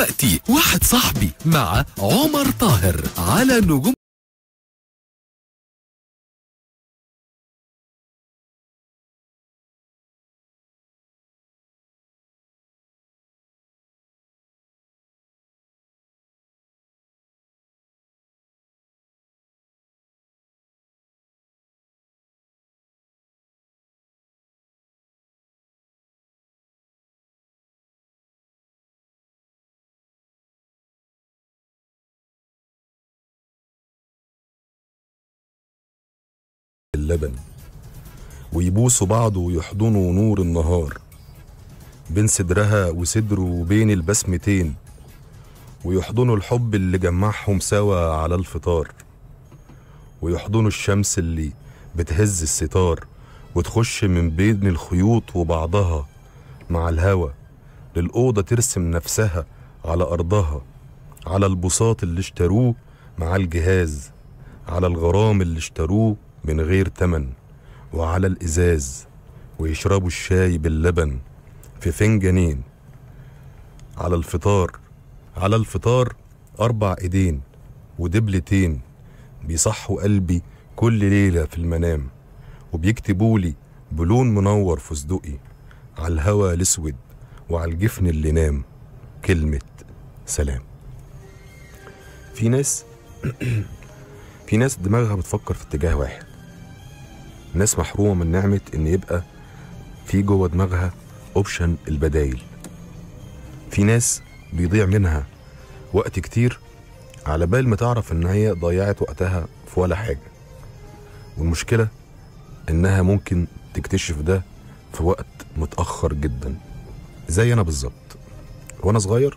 دلوقتي واحد صاحبي مع عمر طاهر على نجوم اللبن ويبوسوا بعض ويحضنوا نور النهار بين صدرها وصدره وبين البسمتين ويحضنوا الحب اللي جمعهم سوا على الفطار ويحضنوا الشمس اللي بتهز الستار وتخش من بين الخيوط وبعضها مع الهوا للأوضة ترسم نفسها على أرضها على البساط اللي اشتروه مع الجهاز على الغرام اللي اشتروه من غير تمن وعلى الإزاز ويشربوا الشاي باللبن في فنجانين على الفطار على الفطار أربع إيدين ودبلتين بيصحوا قلبي كل ليلة في المنام وبيكتبولي بلون منور فستقي على الهوا الأسود وعلى الجفن اللي نام كلمة سلام في ناس في ناس دماغها بتفكر في اتجاه واحد ناس محرومة من نعمة إن يبقى في جوه دماغها أوبشن البدايل في ناس بيضيع منها وقت كتير على بال ما تعرف إن هي ضيعت وقتها في ولا حاجة والمشكلة إنها ممكن تكتشف ده في وقت متأخر جدا زي أنا بالظبط وأنا صغير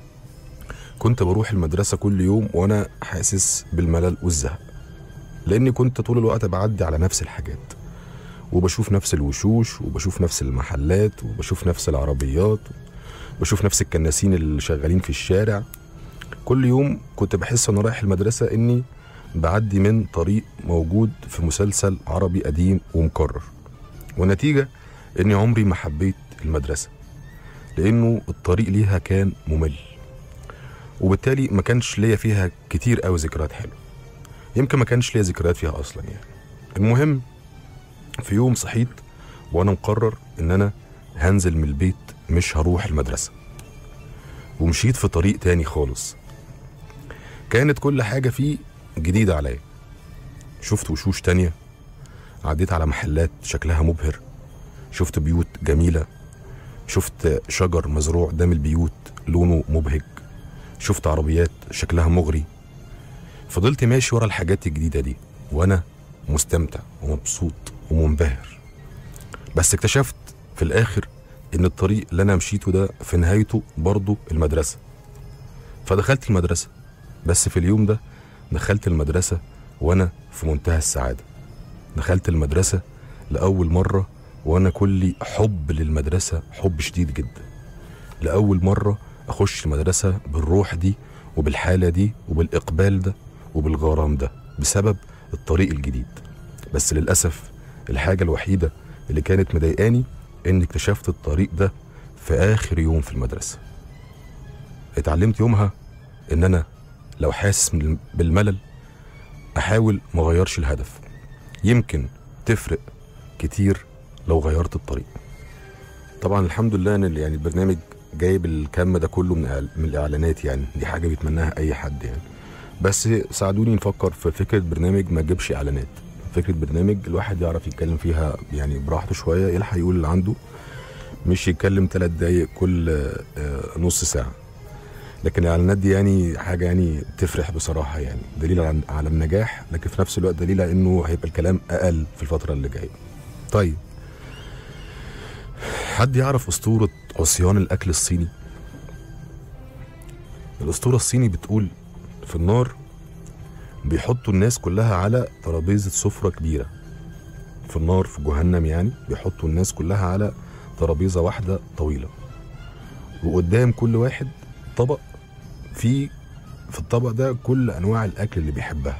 كنت بروح المدرسة كل يوم وأنا حاسس بالملل والزهق لأني كنت طول الوقت بعدي على نفس الحاجات وبشوف نفس الوشوش وبشوف نفس المحلات وبشوف نفس العربيات بشوف نفس الكناسين اللي شغالين في الشارع كل يوم كنت بحس وانا رايح المدرسة اني بعدي من طريق موجود في مسلسل عربي قديم ومكرر والنتيجة اني عمري ما حبيت المدرسة لانه الطريق ليها كان ممل وبالتالي ما كانش ليا فيها كتير قوي ذكريات حلوه يمكن ما كانش ليا ذكريات فيها اصلا يعني المهم في يوم صحيت وانا مقرر ان انا هنزل من البيت مش هروح المدرسه ومشيت في طريق تاني خالص كانت كل حاجه فيه جديده عليا شفت وشوش تانية عديت على محلات شكلها مبهر شفت بيوت جميله شفت شجر مزروع قدام البيوت لونه مبهج شفت عربيات شكلها مغري فضلت ماشي ورا الحاجات الجديدة دي وأنا مستمتع ومبسوط ومنبهر بس اكتشفت في الآخر إن الطريق اللي أنا مشيته ده في نهايته برضه المدرسة فدخلت المدرسة بس في اليوم ده دخلت المدرسة وأنا في منتهى السعادة دخلت المدرسة لأول مرة وأنا كلي حب للمدرسة حب شديد جدا لأول مرة أخش المدرسة بالروح دي وبالحالة دي وبالإقبال ده وبالغرام ده بسبب الطريق الجديد بس للأسف الحاجة الوحيدة اللي كانت مضايقاني إني اكتشفت الطريق ده في آخر يوم في المدرسة اتعلمت يومها إن أنا لو حاسس من- بالملل أحاول ما غيرش الهدف يمكن تفرق كتير لو غيرت الطريق طبعا الحمد لله ان ال- يعني البرنامج جايب الكم ده كله من إعل- من الاعلانات يعني دي حاجه بيتمناها اي حد يعني بس ساعدوني نفكر في فكره برنامج ما تجيبش اعلانات فكره برنامج الواحد يعرف يتكلم فيها يعني براحته شويه يلحق يقول اللي عنده مش يتكلم ثلاث دقايق كل آه، نص ساعه لكن الاعلانات دي يعني حاجه يعني تفرح بصراحه يعني دليل على على النجاح لكن في نفس الوقت دليل على انه هيبقى الكلام اقل في الفتره اللي جايه طيب حد يعرف اسطوره عصيان الاكل الصيني الاسطوره الصيني بتقول في النار بيحطوا الناس كلها على ترابيزه سفره كبيره في النار في جهنم يعني بيحطوا الناس كلها على ترابيزه واحده طويله وقدام كل واحد طبق فيه في الطبق ده كل انواع الاكل اللي بيحبها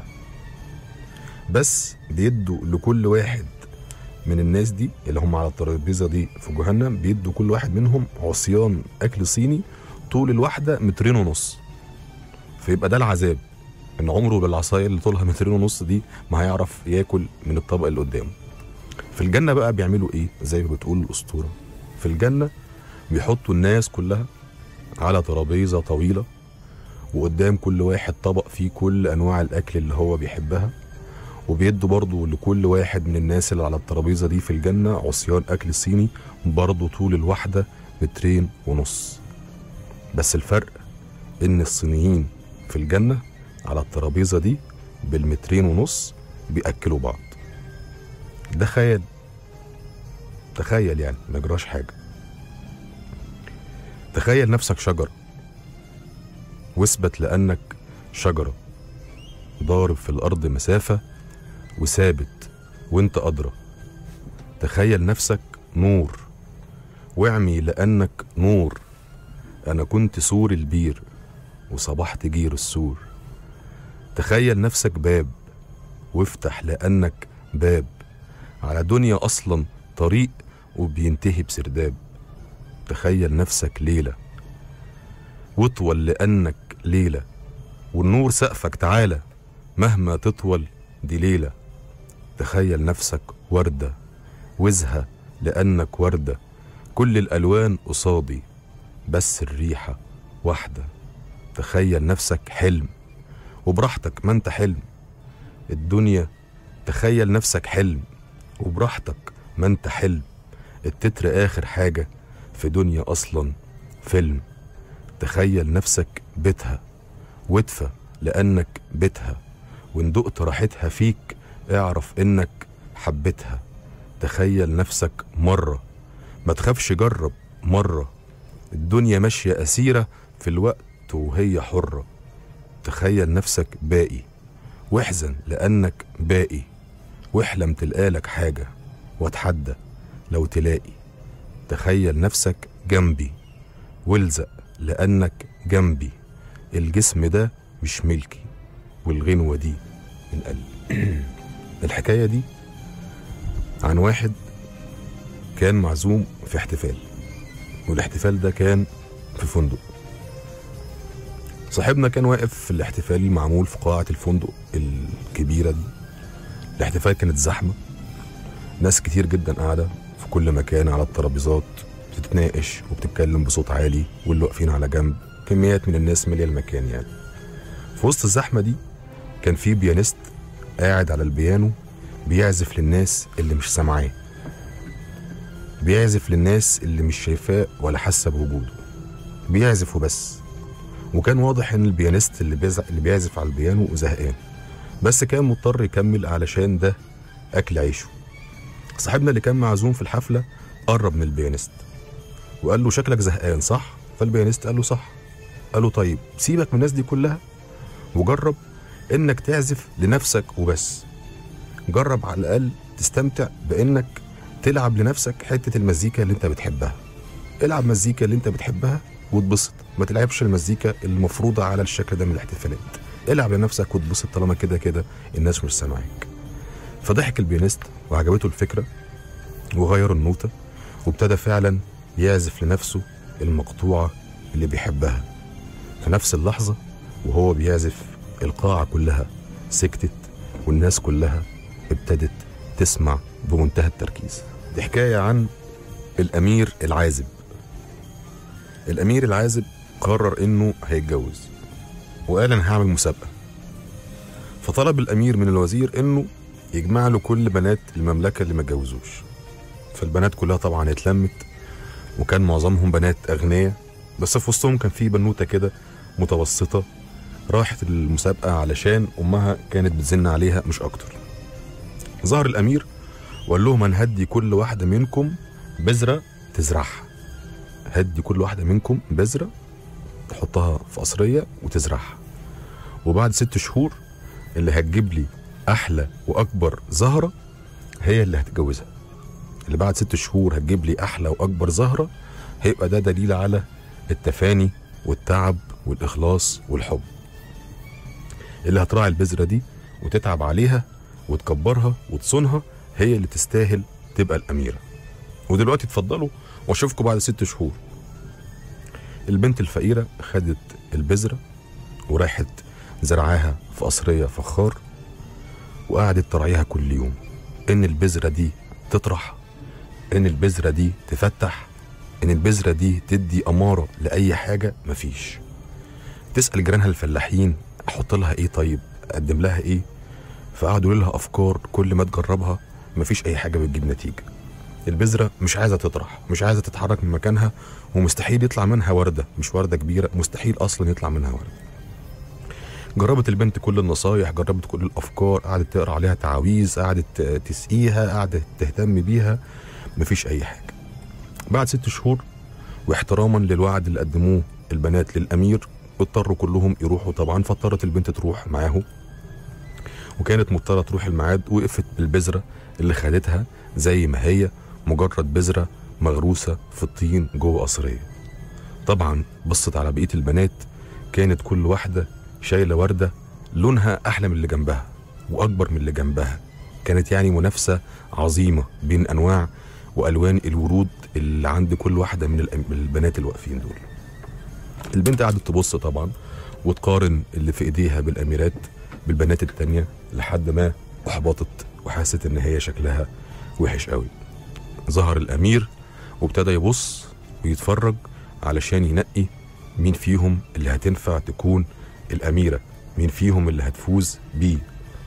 بس بيدوا لكل واحد من الناس دي اللي هم على الترابيزه دي في جهنم بيدوا كل واحد منهم عصيان اكل صيني طول الواحده مترين ونص فيبقى ده العذاب ان عمره بالعصايه اللي طولها مترين ونص دي ما هيعرف ياكل من الطبق اللي قدامه في الجنه بقى بيعملوا ايه زي ما بتقول الاسطوره في الجنه بيحطوا الناس كلها على ترابيزه طويله وقدام كل واحد طبق فيه كل انواع الاكل اللي هو بيحبها وبيدوا برضه لكل واحد من الناس اللي على الترابيزه دي في الجنه عصيان اكل صيني برضه طول الواحده مترين ونص بس الفرق ان الصينيين في الجنه على الترابيزه دي بالمترين ونص بياكلوا بعض ده خيال تخيل يعني ما يجراش حاجه تخيل نفسك شجره واثبت لانك شجره ضارب في الارض مسافه وثابت وانت ادرى تخيل نفسك نور واعمي لانك نور انا كنت سور البير وصبحت جير السور تخيل نفسك باب وافتح لانك باب على دنيا اصلا طريق وبينتهي بسرداب تخيل نفسك ليله واطول لانك ليله والنور سقفك تعالى مهما تطول دي ليله تخيل نفسك ورده وزهه لانك ورده كل الالوان قصادي بس الريحه واحده تخيل نفسك حلم وبراحتك ما انت حلم الدنيا تخيل نفسك حلم وبراحتك ما انت حلم التتر اخر حاجه في دنيا اصلا فيلم تخيل نفسك بيتها وادفى لانك بيتها وان دقت راحتها فيك اعرف انك حبيتها تخيل نفسك مره ما تخافش جرب مره الدنيا ماشيه اسيره في الوقت وهي حره تخيل نفسك باقي واحزن لانك باقي واحلم تلقالك حاجه واتحدى لو تلاقي تخيل نفسك جنبي والزق لانك جنبي الجسم ده مش ملكي والغنوه دي من قلبي الحكايه دي عن واحد كان معزوم في احتفال والاحتفال ده كان في فندق صاحبنا كان واقف في الاحتفال المعمول في قاعة الفندق الكبيرة دي الاحتفال كانت زحمة ناس كتير جدا قاعدة في كل مكان على الترابيزات بتتناقش وبتتكلم بصوت عالي واللي واقفين على جنب كميات من الناس مالية المكان يعني في وسط الزحمة دي كان في بيانيست قاعد على البيانو بيعزف للناس اللي مش سامعاه بيعزف للناس اللي مش شايفاه ولا حاسه بوجوده بيعزف وبس وكان واضح ان البيانيست اللي بيعزف اللي بيعزف على البيانو زهقان بس كان مضطر يكمل علشان ده اكل عيشه صاحبنا اللي كان معزوم في الحفله قرب من البيانيست وقال له شكلك زهقان صح فالبيانيست قال له صح قال له طيب سيبك من الناس دي كلها وجرب انك تعزف لنفسك وبس جرب على الاقل تستمتع بانك تلعب لنفسك حته المزيكا اللي انت بتحبها العب مزيكا اللي انت بتحبها واتبسط ما تلعبش المزيكا المفروضه على الشكل ده من الاحتفالات العب لنفسك واتبسط طالما كده كده الناس مش سامعاك فضحك البيانيست وعجبته الفكره وغير النوتة وابتدى فعلا يعزف لنفسه المقطوعة اللي بيحبها في نفس اللحظة وهو بيعزف القاعة كلها سكتت والناس كلها ابتدت تسمع بمنتهى التركيز دي حكاية عن الأمير العازب الأمير العازب قرر إنه هيتجوز وقال أنا هعمل مسابقة فطلب الأمير من الوزير إنه يجمع له كل بنات المملكة اللي ما اتجوزوش فالبنات كلها طبعا اتلمت وكان معظمهم بنات أغنياء بس في وسطهم كان في بنوتة كده متوسطة راحت المسابقة علشان أمها كانت بتزن عليها مش أكتر ظهر الأمير وقال لهم أنا هدي كل واحدة منكم بذرة تزرعها هدي كل واحدة منكم بذرة تحطها في قصرية وتزرعها وبعد ست شهور اللي هتجيب لي أحلى وأكبر زهرة هي اللي هتجوزها اللي بعد ست شهور هتجيب لي أحلى وأكبر زهرة هيبقى ده دليل على التفاني والتعب والإخلاص والحب اللي هتراعي البذرة دي وتتعب عليها وتكبرها وتصونها هي اللي تستاهل تبقى الأميرة ودلوقتي اتفضلوا واشوفكم بعد ست شهور البنت الفقيره خدت البذره وراحت زرعاها في قصريه فخار وقعدت ترعيها كل يوم ان البذره دي تطرح ان البذره دي تفتح ان البذره دي تدي اماره لاي حاجه مفيش تسال جيرانها الفلاحين احط لها ايه طيب اقدم لها ايه فقعدوا يقولوا لها افكار كل ما تجربها مفيش اي حاجه بتجيب نتيجه البذره مش عايزه تطرح مش عايزه تتحرك من مكانها ومستحيل يطلع منها ورده مش ورده كبيره مستحيل اصلا يطلع منها ورده جربت البنت كل النصايح جربت كل الافكار قعدت تقرا عليها تعاويذ قعدت تسقيها قعدت تهتم بيها مفيش اي حاجه بعد ست شهور واحتراما للوعد اللي قدموه البنات للامير اضطروا كلهم يروحوا طبعا فاضطرت البنت تروح معاهم وكانت مضطره تروح الميعاد وقفت بالبذره اللي خدتها زي ما هي مجرد بذره مغروسه في الطين جوه قصريه طبعا بصت على بقيه البنات كانت كل واحده شايله ورده لونها احلى من اللي جنبها واكبر من اللي جنبها كانت يعني منافسه عظيمه بين انواع والوان الورود اللي عند كل واحده من الأم- من البنات اللي واقفين دول البنت قعدت تبص طبعا وتقارن اللي في ايديها بالاميرات بالبنات التانية لحد ما احبطت وحست ان هي شكلها وحش قوي ظهر الامير وابتدى يبص ويتفرج علشان ينقي مين فيهم اللي هتنفع تكون الاميره مين فيهم اللي هتفوز بيه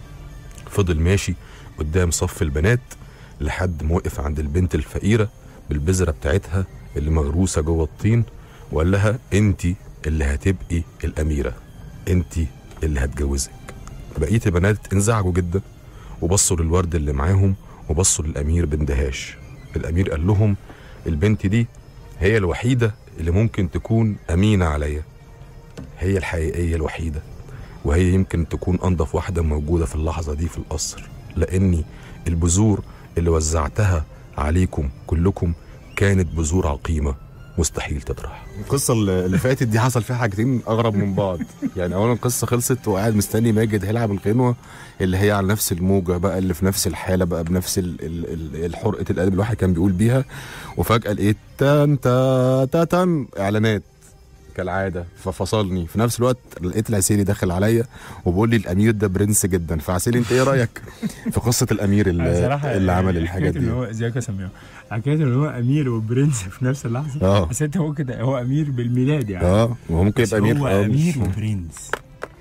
فضل ماشي قدام صف البنات لحد ما وقف عند البنت الفقيره بالبذره بتاعتها اللي مغروسه جوه الطين وقال لها انت اللي هتبقي الاميره انت اللي هتجوزك بقيه البنات انزعجوا جدا وبصوا للورد اللي معاهم وبصوا للامير باندهاش الامير قال لهم البنت دي هي الوحيده اللي ممكن تكون امينه عليا هي الحقيقيه الوحيده وهي يمكن تكون انضف واحده موجوده في اللحظه دي في القصر لاني البذور اللي وزعتها عليكم كلكم كانت بذور عقيمه مستحيل تطرح القصه اللي فاتت دي حصل فيها حاجتين اغرب من بعض يعني اولا القصه خلصت وقاعد مستني ماجد هيلعب الغنوه اللي هي على نفس الموجه بقى اللي في نفس الحاله بقى بنفس ال- ال- ال- الحرقه القلب الواحد كان بيقول بيها وفجاه لقيت تان تا تا تان اعلانات كالعاده ففصلني في نفس الوقت لقيت العسيري داخل عليا وبيقول لي الامير ده برنس جدا فعسيري انت ايه رايك في قصه الامير اللي, بصراحة اللي عمل حكاية الحاجات اللي دي هو ازيك يا سمير حكايه اللي هو امير وبرنس في نفس اللحظه اه بس انت هو كده هو امير بالميلاد يعني اه وهو ممكن بس يبقى امير هو آه، امير مش- وبرنس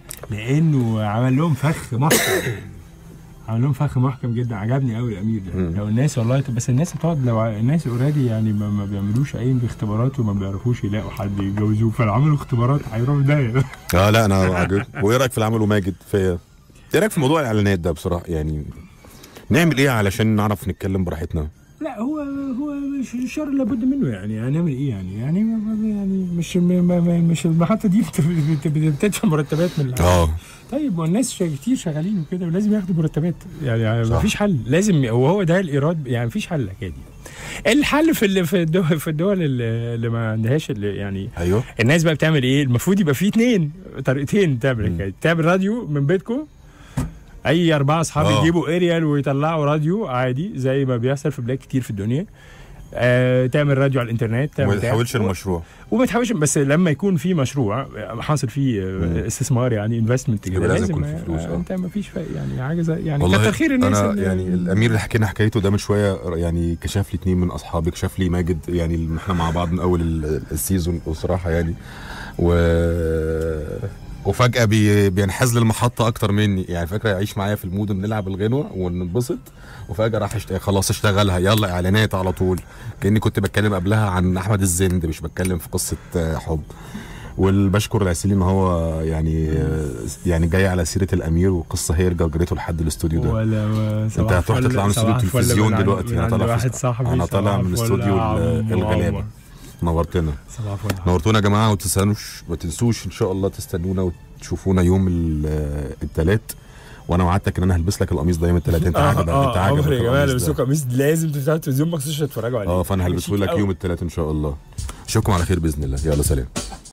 لانه عمل لهم فخ محكم عمل لهم فخ محكم جدا عجبني قوي الامير ده مم. لو الناس والله بس الناس بتقعد لو ع- الناس اوريدي يعني ما, ما بيعملوش اي اختبارات وما بيعرفوش يلاقوا حد يتجوزوه فلو عملوا اختبارات هيروحوا ده اه لا انا عجب وايه رايك في العمل وماجد في ايه رايك في موضوع الاعلانات ده بصراحه يعني نعمل ايه علشان نعرف نتكلم براحتنا لا هو هو مش الشر لابد منه يعني هنعمل ايه يعني يعني ما- ما- يعني مش ما ما مش المحطه دي بت- بت- بت- بتدفع مرتبات من العالم. اه طيب والناس شا- كتير شغالين وكده ولازم ياخدوا مرتبات يعني صح. ما فيش حل لازم وهو ده الايراد يعني ما فيش حل الحكايه دي الحل في ال- في الدول في الدول اللي اللي ما عندهاش اللي يعني ايوه الناس بقى بتعمل ايه المفروض يبقى في اتنين طريقتين تعمل الحكايه دي. تعمل راديو من بيتكم اي اربعه اصحاب آه. يجيبوا اريال ويطلعوا راديو عادي زي ما بيحصل في بلاد كتير في الدنيا آه تعمل راديو على الانترنت تعمل وما تحاولش المشروع وما تحاولش بس لما يكون في مشروع حاصل فيه آه، استثمار يعني انفستمنت يبقى لازم يكون في فلوس، آه. انت ما فيش فرق يعني حاجه زي يعني والله كتر خير الناس انا اللي- يعني الامير اللي حكينا حكايته ده من شويه يعني كشف لي اتنين من اصحابي كشف لي ماجد يعني اللي احنا مع بعض من اول ال- السيزون بصراحه يعني و وفجاه بي... بينحاز للمحطه اكتر مني يعني فاكره يعيش معايا في المود بنلعب الغنوه وننبسط وفجاه راح اشت... خلاص اشتغلها يلا اعلانات على طول كاني كنت بتكلم قبلها عن احمد الزند مش بتكلم في قصه آه، حب والبشكر العسيلي ان هو يعني يعني جاي على سيره الامير والقصه هي اللي جرجرته لحد الاستوديو ده ولا انت هتروح تطلع من استوديو التلفزيون دلوقتي انا طالع في- واحد صاحبي انا طالع صباح من الفل استوديو يا عم ال- الغلابه عمر. نورتنا صباح الفل نورتونا يا جماعه وما تنسوش ما تنسوش ان شاء الله تستنونا وتشوفونا يوم الثلاث وانا وعدتك ان انا هلبس لك القميص ده يوم الثلاث انت عاجبك انت عاجبك عمر يا جماعه القميص لبسوا ده. قميص لازم تفتحوا التلفزيون مخصوص عشان تتفرجوا عليه اه فانا هلبسه شيك لك أوي. يوم الثلاث ان شاء الله اشوفكم على خير باذن الله يلا سلام